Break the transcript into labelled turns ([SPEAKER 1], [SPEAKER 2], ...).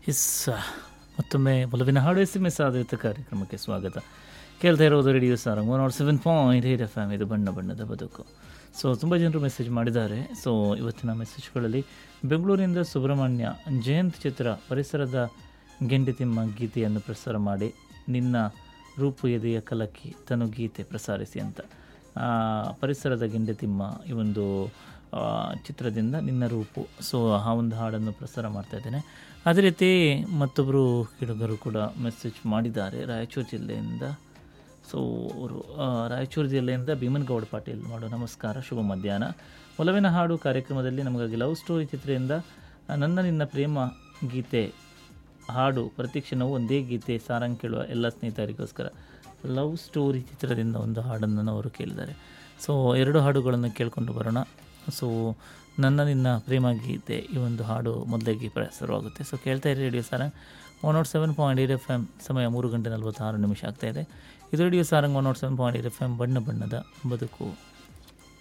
[SPEAKER 1] S ಮತ್ತೊಮ್ಮೆ ಒಲವಿನ ಹಾಡು ಎಸ್ ಎಮ್ ಎಸ್ ಆಧಾರಿತ ಕಾರ್ಯಕ್ರಮಕ್ಕೆ ಸ್ವಾಗತ ಕೇಳ್ತಾ ಇರೋದು radio Sarang one naught seven point eight F M ಇದು ಬಣ್ಣ ಬಣ್ಣದ ಬದುಕು ಸೊ ತುಂಬ ಜನರು ಮೆಸೇಜ್ ಮಾಡಿದ್ದಾರೆ ಸೊ ಇವತ್ತಿನ ಮೆಸೇಜ್ಗಳಲ್ಲಿ ಬೆಂಗಳೂರಿನಿಂದ ಸುಬ್ರಹ್ಮಣ್ಯ ಜಯಂತ್ ಚಿತ್ರ ಪರಿಸರದ ಗೆಂಡಿತಿಮ್ಮ ಗೀತೆಯನ್ನು ಪ್ರಸಾರ ಮಾಡಿ ನಿನ್ನ ರೂಪು ಎದೆಯ ಕಲಕಿ ತನು ಗೀತೆ ಪ್ರಸಾರಿಸಿ ಅಂತ ಆ, ಪರಿಸರದ ಗೆಂಡೆತಿಮ್ಮ ಈ ಒಂದು ಆ, ಚಿತ್ರದಿಂದ ನಿನ್ನ ರೂಪು ಸೊ ಆ ಒಂದು ಹಾಡನ್ನು ಪ್ರಸಾರ ಮಾಡ್ತಾ ಇದ್ದೇನೆ ಅದೇ ರೀತಿ ಮತ್ತೊಬ್ಬರು ಹುಡುಗರು ಕೂಡ ಮೆಸೇಜ್ ಮಾಡಿದ್ದಾರೆ ರಾಯಚೂರು ಜಿಲ್ಲೆಯಿಂದ ಸೊ ಅವರು ಆ, ರಾಯಚೂರು ಜಿಲ್ಲೆಯಿಂದ ಭೀಮನ್ಗೌಡ ಪಾಟೀಲ್ ಮಾಡೋ ನಮಸ್ಕಾರ ಶುಭ ಮಧ್ಯಾಹ್ನ ಒಲವಿನ ಹಾಡು ಕಾರ್ಯಕ್ರಮದಲ್ಲಿ ನಮಗಾಗಿ ಲವ್ ಸ್ಟೋರಿ ಚಿತ್ರದಿಂದ ಆ, ನನ್ನ ನಿನ್ನ ಪ್ರೇಮ ಗೀತೆ ಹಾಡು ಪ್ರತಿಕ್ಷಣವು ಒಂದೇ ಗೀತೆ ಸಾರಂಗ್ ಕೇಳುವ ಎಲ್ಲ ಸ್ನೇಹಿತರಿಗೋಸ್ಕರ ಲವ್ ಸ್ಟೋರಿ ಚಿತ್ರದಿಂದ ಒಂದು ಹಾಡನ್ನು ಅವರು ಕೇಳಿದ್ದಾರೆ ಸೊ ಎರಡು ಹಾಡುಗಳನ್ನು ಕೇಳಿಕೊಂಡು ಬರೋಣ ಸೊ ನನ್ನ ನಿನ್ನ ಪ್ರೇಮ ಗೀತೆ ಈ ಒಂದು ಹಾಡು ಮೊದಲಿಗೆ ಪ್ರಸಾರವಾಗುತ್ತೆ ಸೊ ಕೇಳ್ತಾ ಇರಿ radio Sarang one naught seven point eight F M ಸಮಯ ಮೂರು ಗಂಟೆ ನಲವತ್ತಾರು ನಿಮಿಷ ಆಗ್ತಾಯಿದೆ ಇದು radio Sarang one naught seven point eight F M ಬಣ್ಣ ಬಣ್ಣದ ಬದುಕು